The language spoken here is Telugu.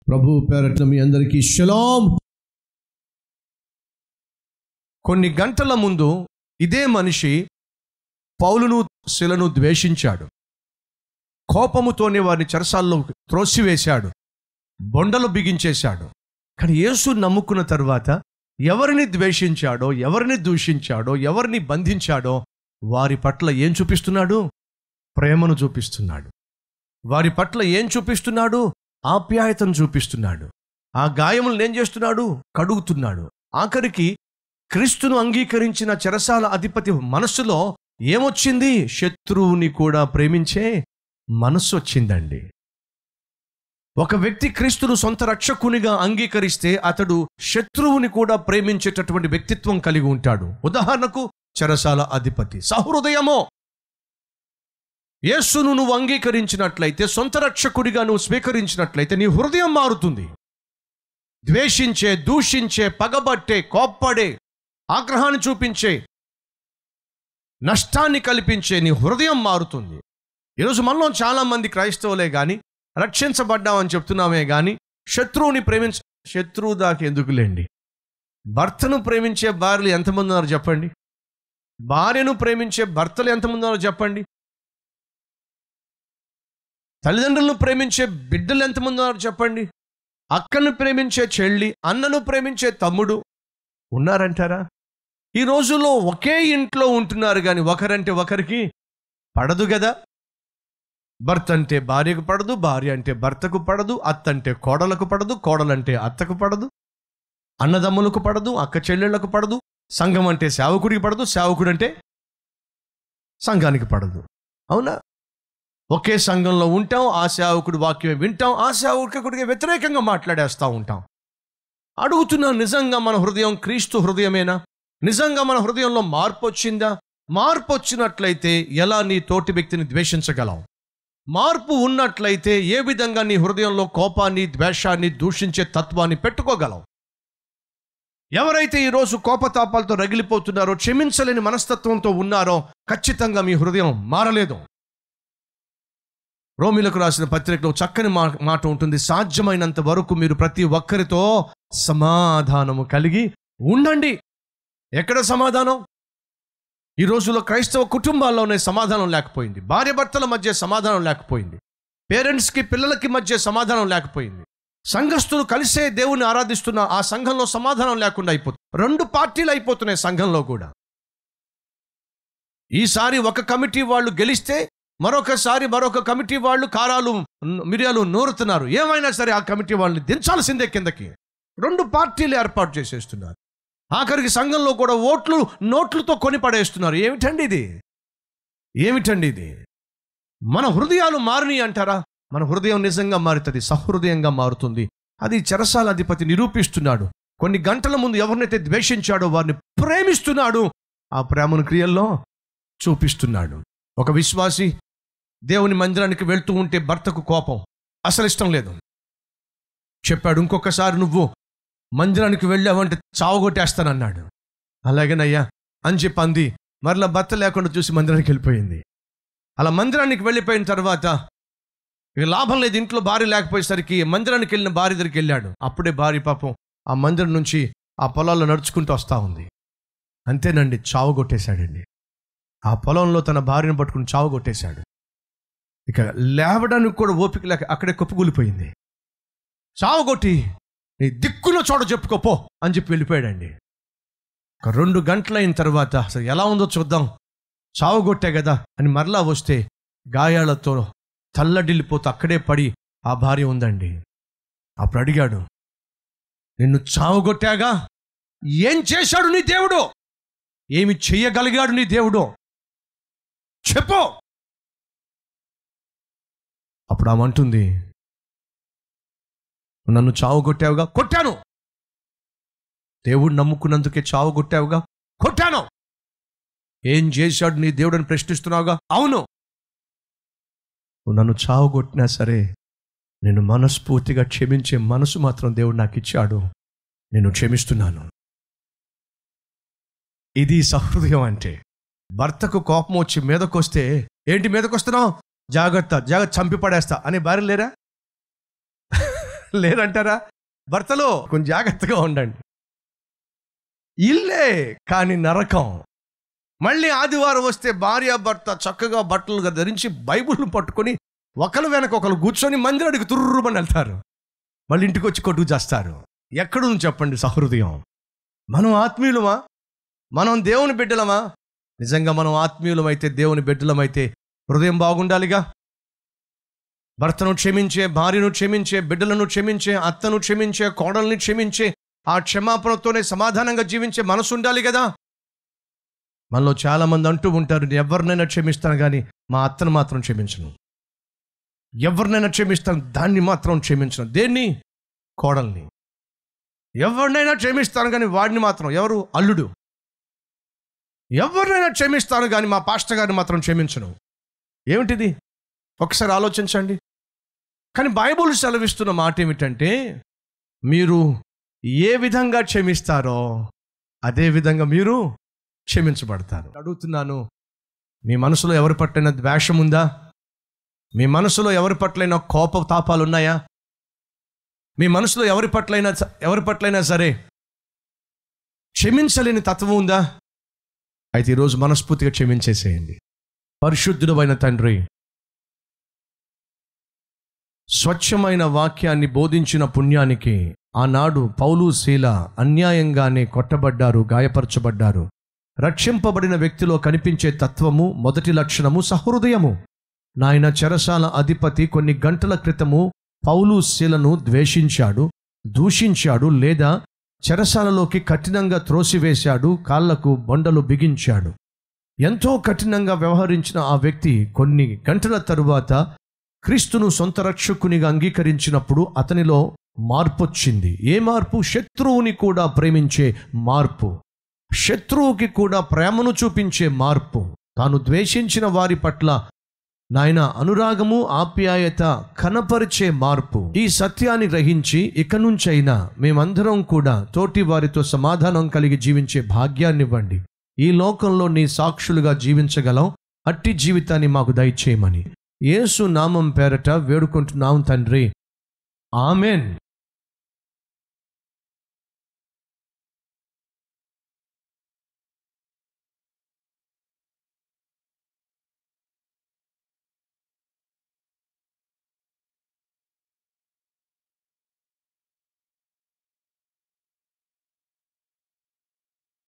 ప్రభు పేరట్ల మీ అందరికీ షలాం కొన్ని గంటల ముందు ఇదే మనిషి పౌలును శిలను ద్వేషించాడు కోపముతోనే వారిని చెరసాల్లో త్రోసివేశాడు బొండలు బిగించేశాడు కానీ యేసు నమ్ముకున్న తరువాత ఎవరిని ద్వేషించాడో ఎవరిని దూషించాడో ఎవరిని బంధించాడో వారి పట్ల ఏం చూపిస్తున్నాడు ప్రేమను చూపిస్తున్నాడు వారి పట్ల ఏం చూపిస్తున్నాడు ఆప్యాయతను చూపిస్తున్నాడు ఆ గాయములను ఏం చేస్తున్నాడు కడుగుతున్నాడు ఆఖరికి క్రీస్తును అంగీకరించిన చెరసాల అధిపతి మనస్సులో ఏమొచ్చింది శత్రువుని కూడా ప్రేమించే మనస్సు వచ్చిందండి ఒక వ్యక్తి క్రీస్తును సొంత రక్షకునిగా అంగీకరిస్తే అతడు శత్రువుని కూడా ప్రేమించేటటువంటి వ్యక్తిత్వం కలిగి ఉంటాడు ఉదాహరణకు చెరసాల అధిపతి సహృదయమో యేసును నువ్వు అంగీకరించినట్లయితే సొంత రక్షకుడిగా నువ్వు స్వీకరించినట్లయితే నీ హృదయం మారుతుంది ద్వేషించే దూషించే పగబట్టే కోప్పడే ఆగ్రహాన్ని చూపించే నష్టాన్ని కల్పించే నీ హృదయం మారుతుంది ఈరోజు మనలో చాలా మంది క్రైస్తవులే కానీ రక్షించబడ్డామని చెప్తున్నామే కానీ శత్రువుని ప్రేమించ శత్రువు దాకా ఎందుకులేండి భర్తను ప్రేమించే భార్యలు ఎంతమంది ఉన్నారు చెప్పండి భార్యను ప్రేమించే భర్తలు ఎంతమంది ఉన్నారు చెప్పండి తల్లిదండ్రులను ప్రేమించే బిడ్డలు ఎంతమంది ఉన్నారు చెప్పండి అక్కను ప్రేమించే చెల్లి అన్నను ప్రేమించే తమ్ముడు ఉన్నారంటారా ఈ రోజుల్లో ఒకే ఇంట్లో ఉంటున్నారు కానీ ఒకరంటే ఒకరికి పడదు కదా భర్త అంటే భార్యకు పడదు భార్య అంటే భర్తకు పడదు అత్త అంటే కోడలకు పడదు కోడలంటే అత్తకు పడదు అన్నదమ్ములకు పడదు అక్క చెల్లెళ్లకు పడదు సంఘం అంటే సేవకుడికి పడదు సేవకుడు అంటే సంఘానికి పడదు అవునా ఒకే సంఘంలో ఉంటాం ఆ సేవకుడి వాక్యం వింటాం ఆ సేవకుడికి వ్యతిరేకంగా మాట్లాడేస్తూ ఉంటాం అడుగుతున్నాం నిజంగా మన హృదయం క్రీస్తు హృదయమేనా నిజంగా మన హృదయంలో మార్పు వచ్చిందా మార్పు వచ్చినట్లయితే ఎలా నీ తోటి వ్యక్తిని ద్వేషించగలవు మార్పు ఉన్నట్లయితే ఏ విధంగా నీ హృదయంలో కోపాన్ని ద్వేషాన్ని దూషించే తత్వాన్ని పెట్టుకోగలవు ఎవరైతే ఈరోజు కోపతాపాలతో రగిలిపోతున్నారో క్షమించలేని మనస్తత్వంతో ఉన్నారో ఖచ్చితంగా మీ హృదయం మారలేదు రోమిలకు రాసిన పత్రికలో చక్కని మా మాట ఉంటుంది సాధ్యమైనంత వరకు మీరు ప్రతి ఒక్కరితో సమాధానము కలిగి ఉండండి ఎక్కడ సమాధానం ఈ రోజుల్లో క్రైస్తవ కుటుంబాల్లోనే సమాధానం లేకపోయింది భార్య భర్తల మధ్య సమాధానం లేకపోయింది పేరెంట్స్కి పిల్లలకి మధ్య సమాధానం లేకపోయింది సంఘస్థులు కలిసే దేవుని ఆరాధిస్తున్న ఆ సంఘంలో సమాధానం లేకుండా అయిపోతుంది రెండు పార్టీలు అయిపోతున్నాయి సంఘంలో కూడా ఈసారి ఒక కమిటీ వాళ్ళు గెలిస్తే మరొకసారి మరొక కమిటీ వాళ్ళు కారాలు మిరియాలు నూరుతున్నారు ఏమైనా సరే ఆ కమిటీ వాళ్ళని దించాల్సిందే కిందకి రెండు పార్టీలు ఏర్పాటు చేసేస్తున్నారు ఆఖరికి సంఘంలో కూడా ఓట్లు నోట్లతో కొని పడేస్తున్నారు ఏమిటండి ఇది ఏమిటండి ఇది మన హృదయాలు మారినాయి అంటారా మన హృదయం నిజంగా మారుతుంది సహృదయంగా మారుతుంది అది చెరసాల అధిపతి నిరూపిస్తున్నాడు కొన్ని గంటల ముందు ఎవరినైతే ద్వేషించాడో వారిని ప్రేమిస్తున్నాడు ఆ ప్రేమను క్రియల్లో చూపిస్తున్నాడు ఒక విశ్వాసి దేవుని మందిరానికి వెళ్తూ ఉంటే భర్తకు కోపం అసలు ఇష్టం లేదు చెప్పాడు ఇంకొకసారి నువ్వు మందిరానికి వెళ్ళావంటే చావగొట్టేస్తానన్నాడు అలాగేనయ్యా అని చెప్పి అంది మరలా భర్త లేకుండా చూసి మందిరానికి వెళ్ళిపోయింది అలా మందిరానికి వెళ్ళిపోయిన తర్వాత ఇక లాభం లేదు ఇంట్లో భార్య లేకపోయేసరికి మందిరానికి వెళ్ళిన భార్య దగ్గరికి వెళ్ళాడు అప్పుడే భార్య పాపం ఆ మందిరం నుంచి ఆ పొలాల్లో నడుచుకుంటూ వస్తూ ఉంది అంతేనండి చావు కొట్టేశాడండి ఆ పొలంలో తన భార్యను పట్టుకుని చావు కొట్టేశాడు ఇక లేవడానికి కూడా ఓపిక లేక అక్కడే కుప్పగూలిపోయింది చావు కొట్టి నీ దిక్కున చోట చెప్పుకోపో అని చెప్పి వెళ్ళిపోయాడండి ఒక రెండు గంటలైన తర్వాత అసలు ఎలా ఉందో చూద్దాం చావు కొట్టే కదా అని మరలా వస్తే గాయాలతో తల్లడిల్లిపోతూ అక్కడే పడి ఆ భార్య ఉందండి అప్పుడు అడిగాడు నిన్ను చావుగొట్టాగా ఏం చేశాడు నీ దేవుడు ఏమి చెయ్యగలిగాడు నీ దేవుడు చెప్పు అప్పుడు ఆమె అంటుంది నన్ను చావు కొట్టావుగా కొట్టాను దేవుడు నమ్ముకున్నందుకే చావు కొట్టావుగా కొట్టాను ఏం చేశాడు నీ దేవుడని ప్రశ్నిస్తున్నావుగా అవును నువ్వు నన్ను చావు కొట్టినా సరే నేను మనస్ఫూర్తిగా క్షమించే మనసు మాత్రం దేవుడు నాకు ఇచ్చాడు నేను క్షమిస్తున్నాను ఇది సహృదయం అంటే భర్తకు కోపం వచ్చి మీదకొస్తే ఏంటి మీదకొస్తున్నావు జాగ్రత్త జాగ్రత్త చంపి పడేస్తా అని భార్య లేరా లేరంటారా భర్తలో కొంచెం జాగ్రత్తగా ఉండండి ఇల్లే కానీ నరకం మళ్ళీ ఆదివారం వస్తే భార్య భర్త చక్కగా బట్టలుగా ధరించి బైబుల్ని పట్టుకొని ఒకరు వెనక ఒకరు కూర్చొని మందిరాడికి తుర్రుమని వెళ్తారు మళ్ళీ ఇంటికి వచ్చి కొట్టుకు చేస్తారు ఎక్కడుంది చెప్పండి సహృదయం మనం ఆత్మీయులమా మనం దేవుని బిడ్డలమా నిజంగా మనం ఆత్మీయులమైతే దేవుని బిడ్డలమైతే హృదయం బాగుండాలిగా భర్తను క్షమించే భార్యను క్షమించే బిడ్డలను క్షమించే అత్తను క్షమించే కోడల్ని క్షమించే ఆ క్షమాపణతోనే సమాధానంగా జీవించే మనసు ఉండాలి కదా మనలో చాలా మంది అంటూ ఉంటారు "నేను ఎవరినైనా క్షమిస్తాను కానీ మా అత్తను మాత్రం క్షమించను ఎవరినైనా క్షమిస్తాను దాన్ని మాత్రం క్షమించను దేన్ని కోడల్ని ఎవరినైనా క్షమిస్తాను కానీ వాడిని మాత్రం ఎవరు అల్లుడు ఎవరినైనా క్షమిస్తాను కానీ మా పాస్టర్ గారిని మాత్రం క్షమించను ఏమిటిది ఒకసారి ఆలోచించండి కానీ బైబుల్ సెలవిస్తున్న మాట ఏమిటంటే మీరు ఏ విధంగా క్షమిస్తారో అదే విధంగా మీరు క్షమించబడతారు అడుగుతున్నాను మీ మనసులో ఎవరి పట్లైన ద్వేషం ఉందా మీ మనసులో ఎవరి పట్లైన కోప తాపాలు ఉన్నాయా మీ మనసులో ఎవరి పట్లైనా ఎవరి పట్లైనా సరే క్షమించలేని తత్వం ఉందా అయితే ఈరోజు మనస్ఫూర్తిగా క్షమించేసేయండి పరిశుద్ధుడు అయిన తండ్రి స్వచ్ఛమైన వాక్యాన్ని బోధించిన పుణ్యానికి ఆనాడు పౌలు శీల అన్యాయంగానే కొట్టబడ్డారు గాయపరచబడ్డారు రక్షింపబడిన వ్యక్తిలో కనిపించే తత్వము మొదటి లక్షణము సహృదయము నాయన చెరసాల అధిపతి కొన్ని గంటల క్రితము పౌలు శీలను ద్వేషించాడు దూషించాడు లేదా చెరసాలలోకి కఠినంగా త్రోసివేశాడు కాళ్లకు బొండలు బిగించాడు ఎంతో కఠినంగా వ్యవహరించిన ఆ వ్యక్తి కొన్ని గంటల తరువాత క్రీస్తును సొంత రక్షకునిగా అంగీకరించినప్పుడు అతనిలో మార్పు వచ్చింది ఏ మార్పు శత్రువుని కూడా ప్రేమించే మార్పు శత్రువుకి కూడా ప్రేమను చూపించే మార్పు తాను ద్వేషించిన వారి పట్ల నాయన అనురాగము ఆప్యాయత కనపరిచే మార్పు ఈ సత్యాన్ని గ్రహించి ఇక నుంచైనా మేమందరం కూడా తోటి వారితో సమాధానం కలిగి జీవించే భాగ్యాన్నివ్వండి ఈ లోకంలో నీ సాక్షులుగా జీవించగలం అట్టి జీవితాన్ని మాకు దయచేయమని యేసు నామం పేరట వేడుకుంటున్నాం తండ్రి ఆమెన్